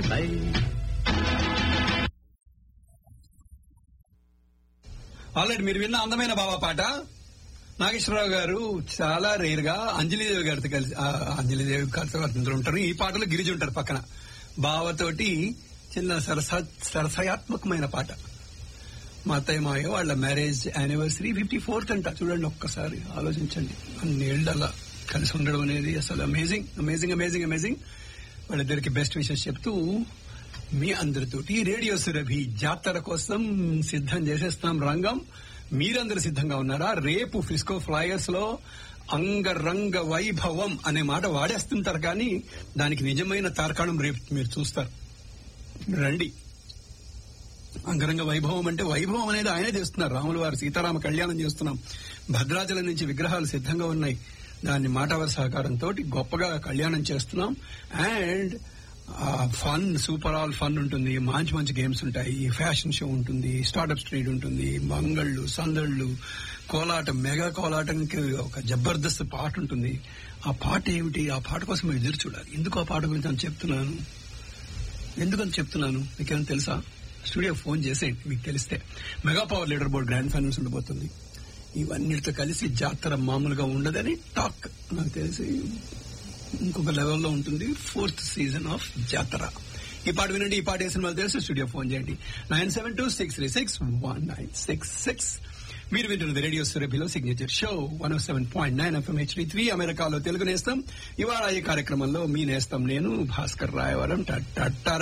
by already మీరు విన్న అందమైన బాబా పాట నాగేశ్వరరావు గారు చాలా రేర్ గా అంజలిదేవి గారితో కలిసి ఆ, అంజలిదేవి గారితో అందరూ ఉంటారు ఈ పాటలో గిరిజి ఉంటారు పక్కన బావతోటి చిన్న సరస సరసయాత్మకమైన పాట మా అత్తయ్య మాయ వాళ్ళ మ్యారేజ్ యానివర్సరీ ఫిఫ్టీ ఫోర్త్ అంట చూడండి ఒక్కసారి ఆలోచించండి అన్నేళ్ళు అలా కలిసి ఉండడం అనేది అసలు అమేజింగ్ అమేజింగ్ అమేజింగ్ అమేజింగ్ వాళ్ళిద్దరికి బెస్ట్ విషెస్ చెప్తూ మీ అందరితోటి రేడియో సురభి జాతర కోసం సిద్ధం చేసేస్తున్నాం రంగం మీరందరూ సిద్ధంగా ఉన్నారా రేపు ఫిస్కో ఫ్లయర్స్ లో అంగరంగ వైభవం అనే మాట వాడేస్తుంటారు కానీ దానికి నిజమైన తార్కాణం రేపు మీరు చూస్తారు రండి అంగరంగ వైభవం అంటే వైభవం అనేది ఆయనే చేస్తున్నారు రాముల వారు సీతారామ కళ్యాణం చేస్తున్నాం భద్రాచలం నుంచి విగ్రహాలు సిద్ధంగా ఉన్నాయి దాన్ని మాటవారి సహకారంతో గొప్పగా కళ్యాణం చేస్తున్నాం and fun super all fun ఉంటుంది మంచి మంచి గేమ్స్ ఉంటాయి ఫ్యాషన్ షో ఉంటుంది స్టార్ట్అప్ స్ట్రీట్ ఉంటుంది మంగళ్ళు సందళ్ళు కోలాటం మెగా కోలాటానికి ఒక జబర్దస్త్ పాట ఉంటుంది ఆ పాట ఏమిటి ఆ పాట కోసం మీరు ఎదురు చూడాలి ఎందుకు ఆ పాట గురించి అని చెప్తున్నాను ఎందుకని చెప్తున్నాను మీకేమైనా తెలుసా స్టూడియో ఫోన్ చేసేయండి మీకు తెలిస్తే mega power leader board grand finals ఉండబోతుంది ఇవన్నిటితో కలిసి జాతర మామూలుగా ఉండదని టాక్ నాకు తెలిసి ఇంకొక లెవెల్లో ఉంటుంది ఫోర్త్ సీజన్ ఆఫ్ జాతర ఈ పాట వినండి ఈ పాట వేసిన వాళ్ళు తెలిసి స్టూడియో ఫోన్ చేయండి nine seven two six three six one nine six six మీరు వింటున్నది రేడియో సురభిలో signature show one seven point nine FM HD three అమెరికాలో తెలుగు నేస్తం ఇవాళ ఈ కార్యక్రమంలో మీ నేస్తం నేను భాస్కర్ రాయవరం